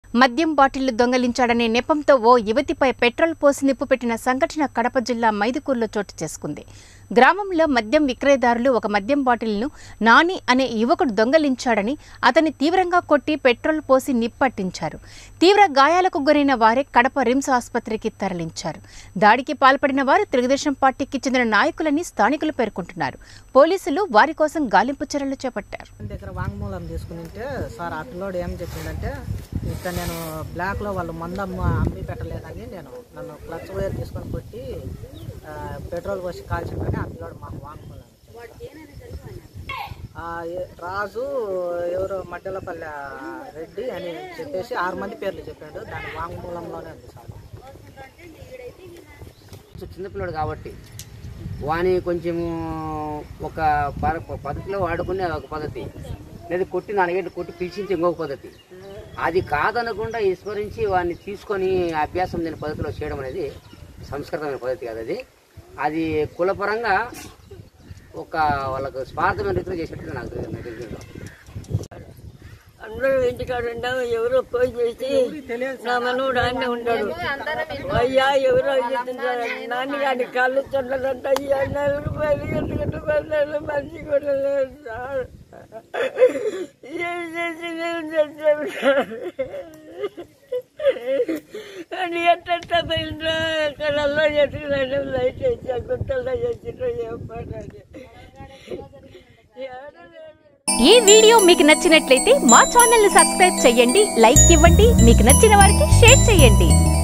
మద్యం బాటిళ్లు దొంగలించాడనే నెపంతో ఓ యువతిపై పెట్రోల్ పోసి నిప్పు పెట్టిన సంఘటన కడప జిల్లా మైదుకూరులో చోటు చేసుకుంది గ్రామంలో మద్యం విక్రయదారులు ఒక మద్యం బాటిల్ను నాని అనే యువకుడు దొంగలించాడని అతన్ని తీవ్రంగా కొట్టి పెట్రోల్ పోసి నిప్పట్టించారు తీవ్ర గాయాలకు గురైన వారే కడప రిమ్స్ ఆసుపత్రికి తరలించారు దాడికి పాల్పడిన వారు తెలుగుదేశం పార్టీకి చెందిన నాయకులని స్థానికులు పేర్కొంటున్నారు పోలీసులు వారి కోసం గాలింపు చర్యలు చేపట్టారు ఆయన దగ్గర వాంగ్మూలం తీసుకుని ఉంటే సార్ ఆ పిల్లోడు ఏం చెప్పిండంటే ఇక్కడ నేను బ్లాక్లో వాళ్ళు మందు అమ్మ అమ్మి పెట్టలేదని నేను నన్ను క్లచ్ వైర్ తీసుకొని కొట్టి ఆ, పెట్రోల్ పోసి కాల్చిందని ఆ పిల్లోడు మాకు వాంగ్మూలం ఇచ్చాడు. ఆ, ఏ- రాజు ఎవరు మడ్డలపల్లె రెడ్డి అని చెప్పేసి ఆరు మంది పేర్లు చెప్పాడు దాని వాంగ్మూలంలోనే ఉంది సార్ సో చిన్నపిల్లడు కాబట్టి వాని కొంచెము ఒక పర- పద్ధతిలో వాడుకునే ఒక పద్ధతి లేదా కొట్టి నాలుగేళ్ళు కొట్టి పిలిచించి ఇంకొక పద్ధతి అది కాదనకుండా విస్మరించి వాడిని తీసుకొని అభ్యాసం లేని పద్ధతిలో చేయడం అనేది సంస్కృతమైన పద్ధతి కాదు అది అది కులపరంగా ఒక వాళ్ళకు స్వార్థమైన రీతిలో చేసినట్టు నాకు నాకు తెలిసింది అందరూ ఇంటికాడ ఉన్నాము ఎవరో ఫోన్ చేసి నా మనవుడు ఆయన ఉంటాడు అయ్యా ఎవరో చెప్తున్నారు నాన్న గారి కాళ్ళు చల్లదంట అయ్యా నెల రూపాయలు గంటగంట పన్నెండు మనిషి కూడా లేదు సార్ ఏం చేసి నేను చచ్చాను అని ఎట్ట పోయిండ్రా కళ్ళల్లో ఎట్టుకున్నాడు లైట్ వేసా గుట్టల్లో చేసిండ్రా ఏం పడాలి ఈ వీడియో మీకు నచ్చినట్లయితే మా ఛానల్ ని సబ్స్క్రైబ్ చేయండి లైక్ ఇవ్వండి మీకు నచ్చిన వారికి షేర్ చేయండి